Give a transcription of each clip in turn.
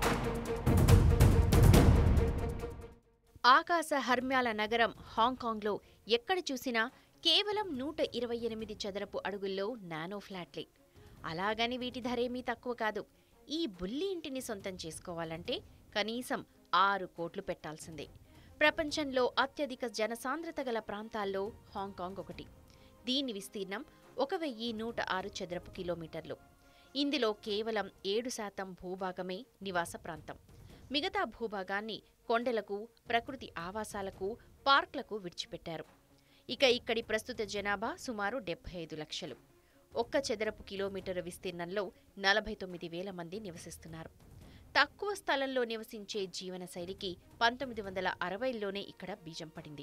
ఆకాశ హర్మ్యాల నగరం హాంకాంగ్లో ఎక్కడ చూసినా కేవలం నూట ఇరవై ఎనిమిది చదరపు అడుగుల్లో నానో ఫ్లాట్లే అలాగని వీటి ధరేమీ తక్కువ కాదు ఈ బుల్లి ఇంటిని సొంతం చేసుకోవాలంటే కనీసం ఆరు కోట్లు పెట్టాల్సిందే ప్రపంచంలో అత్యధిక జనసాంద్రత గల ప్రాంతాల్లో హాంకాంగ్ ఒకటి దీని విస్తీర్ణం ఒక వెయ్యి నూట ఆరు చదరపు కిలోమీటర్లు ఇందులో కేవలం ఏడు శాతం భూభాగమే నివాస ప్రాంతం మిగతా భూభాగాన్ని కొండలకు ప్రకృతి ఆవాసాలకు పార్క్లకు విడిచిపెట్టారు ఇక ఇక్కడి ప్రస్తుత జనాభా సుమారు డెబ్బై ఐదు లక్షలు ఒక్క చదరపు కిలోమీటరు విస్తీర్ణంలో నలభై తొమ్మిది వేల మంది నివసిస్తున్నారు తక్కువ స్థలంలో నివసించే జీవనశైలికి పంతొమ్మిది వందల అరవైలోనే ఇక్కడ బీజం పడింది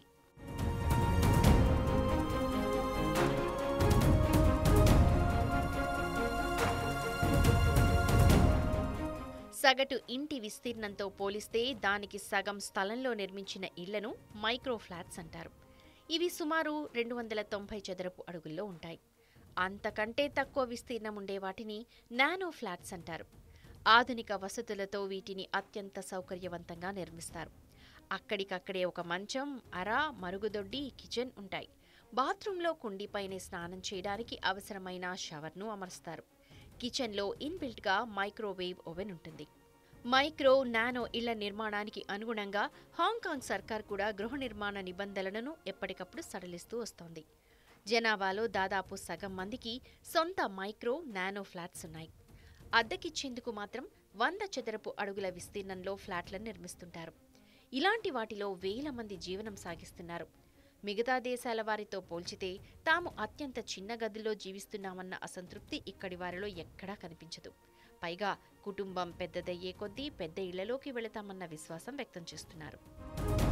సగటు ఇంటి విస్తీర్ణంతో పోలిస్తే దానికి సగం స్థలంలో నిర్మించిన ఇళ్లను మైక్రో ఫ్లాట్స్ అంటారు ఇవి సుమారు రెండు వందల తొంభై చదరపు అడుగుల్లో ఉంటాయి అంతకంటే తక్కువ విస్తీర్ణం ఉండే వాటిని నానో ఫ్లాట్స్ అంటారు ఆధునిక వసతులతో వీటిని అత్యంత సౌకర్యవంతంగా నిర్మిస్తారు అక్కడికక్కడే ఒక మంచం అర మరుగుదొడ్డి కిచెన్ ఉంటాయి బాత్రూంలో కుండీపైనే స్నానం చేయడానికి అవసరమైన షవర్ను అమరుస్తారు కిచెన్లో ఇన్బిల్ట్గా మైక్రోవేవ్ ఓవెన్ ఉంటుంది మైక్రో నానో ఇళ్ల నిర్మాణానికి అనుగుణంగా హాంకాంగ్ సర్కార్ కూడా గృహ నిర్మాణ నిబంధనలను ఎప్పటికప్పుడు సడలిస్తూ వస్తోంది జనాభాలో దాదాపు సగం మందికి సొంత మైక్రో నానో ఫ్లాట్స్ ఉన్నాయి అద్దెకిచ్చేందుకు మాత్రం వంద చదరపు అడుగుల విస్తీర్ణంలో ఫ్లాట్లను నిర్మిస్తుంటారు ఇలాంటి వాటిలో వేల మంది జీవనం సాగిస్తున్నారు మిగతా దేశాల వారితో పోల్చితే తాము అత్యంత చిన్న గదిలో జీవిస్తున్నామన్న అసంతృప్తి ఇక్కడి వారిలో ఎక్కడా కనిపించదు పైగా కుటుంబం పెద్దదయ్యే కొద్దీ పెద్ద ఇళ్లలోకి వెళతామన్న విశ్వాసం వ్యక్తం చేస్తున్నారు